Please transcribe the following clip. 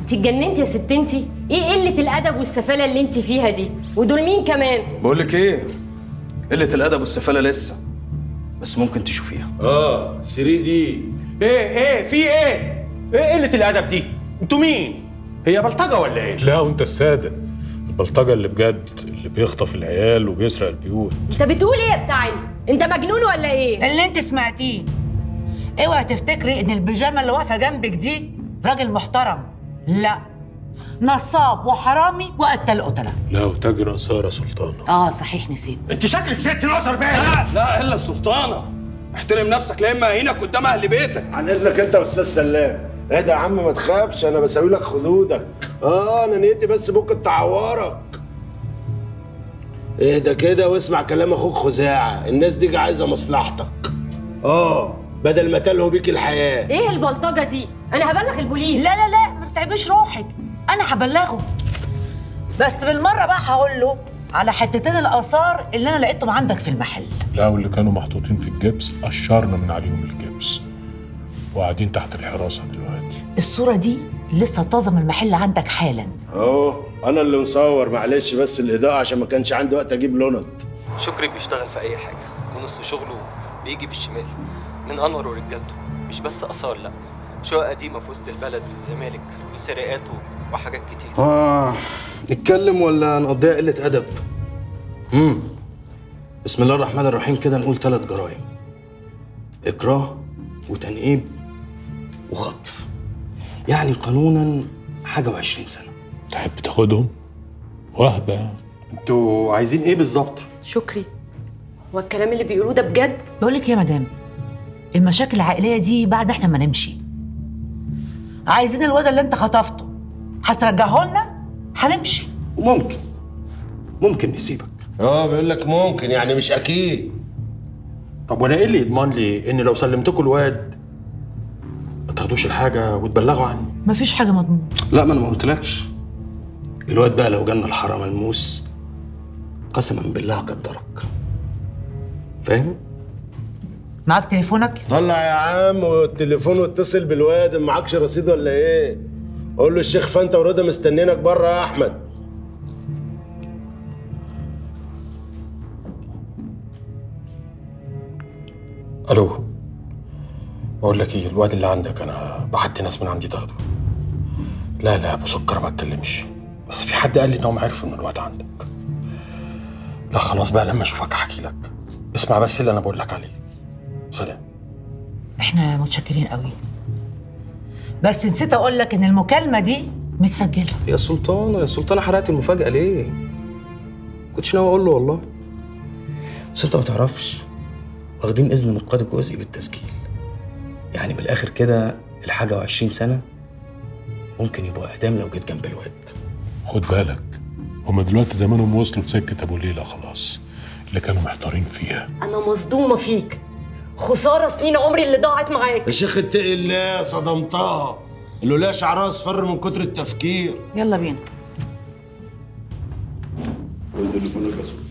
انت اتجننتي يا ست انتي ايه قله الادب والسفاله اللي انت فيها دي ودول مين كمان بقول لك ايه قله الادب والسفاله لسه بس ممكن تشوفيها اه 3 دي ايه ايه في ايه؟ ايه قلة الأدب دي؟ انتوا مين؟ هي بلطجة ولا ايه؟ لا وانت السادة البلطجة اللي بجد اللي بيخطف العيال وبيسرق البيوت انت بتقول ايه يا بتاع انت انت مجنون ولا ايه اللي انت سمعتيه اوعي تفتكري ان البيجامه اللي واقفه جنبك دي راجل محترم لا نصاب وحرامي وقتل قتله لا وتاجر آثار يا سلطانة اه صحيح نسيت انت شكلك ست ناصر باين لا الا السلطانه احترم نفسك لا اما اهينك قدام اهل بيتك عن اذنك انت واستاذ سلام اهدى يا عم ما تخافش انا بسوي لك خدودك اه انا نيتي بس ممكن تعورك اهدى كده واسمع كلام اخوك خزاعه الناس دي عايزه مصلحتك اه بدل ما تلهوا بيك الحياه ايه البلطجه دي انا هبلغ البوليس لا لا لا ما تتعبيش روحك انا هبلغه بس بالمره بقى هقول له على حتتين الاثار اللي انا لقيتهم عندك في المحل لا واللي كانوا محطوطين في الجبس قشرنا من عليهم الجبس وقاعدين تحت الحراسة دلوقتي الصوره دي لسه طازه من المحل عندك حالا اه انا اللي مصور معلش بس الاضاءه عشان ما كانش عندي وقت اجيب لونت شكري بيشتغل في اي حاجه ونص شغله بيجي بالشمال من انور ورجالته مش بس اثار لا شقق قديمه في وسط البلد والزمالك وسرقات وحاجات كتير اه نتكلم ولا نقضيها قله ادب امم بسم الله الرحمن الرحيم كده نقول ثلاث جرائم اكراه وتنقيب وخطف يعني قانونا حاجه وعشرين سنه تحب تاخدهم وهبة يعني. انتوا عايزين ايه بالظبط؟ شكري هو الكلام اللي بيقولوه ده بجد بقول لك يا مدام المشاكل العائليه دي بعد احنا ما نمشي عايزين الواد اللي انت خطفته هترجعه لنا هنمشي وممكن ممكن نسيبك اه بيقول لك ممكن يعني مش اكيد طب وانا ايه اللي يضمن لي ان لو سلمتكم الواد ما تاخدوش الحاجه وتبلغوا عني مفيش حاجه مضمونه لا ما انا ما قلتلكش الواد بقى لو جالنا الحرام الموس قسما بالله قدرك فاهم معاك تليفونك طلع يا عم والتليفون واتصل بالواد معكش رصيد ولا ايه قول له الشيخ فانت ورضا مستنينك بره يا احمد الو بقول لك ايه الواد اللي عندك انا بعت ناس من عندي تاخده لا لا ابو سكر ما اتكلمش بس في حد قال لي انهم عرفوا ان الواد عندك لا خلاص بقى لما اشوفك احكي لك اسمع بس اللي انا بقول لك عليه سلام احنا متشكرين قوي بس نسيت اقول لك ان المكالمه دي متسجله يا سلطانه يا سلطانه حرقت المفاجاه ليه كنتش ناوي اقول له والله بس انت ما تعرفش واخدين اذن من القاضي الجزئي بالتسجيل يعني من الاخر كده الحاجه وعشرين سنه ممكن يبقوا اعدام لو جيت جنب الواد خد بالك هما دلوقتي زمانهم وصلوا لسكة أبو ليلى خلاص اللي كانوا محتارين فيها انا مصدومه فيك خساره سنين عمري اللي ضاعت معاك يا شيخ اتقي الله صدمتها اللي شعرها اصفر من كتر التفكير يلا بينا قول له اللي يقول لك يا سلطان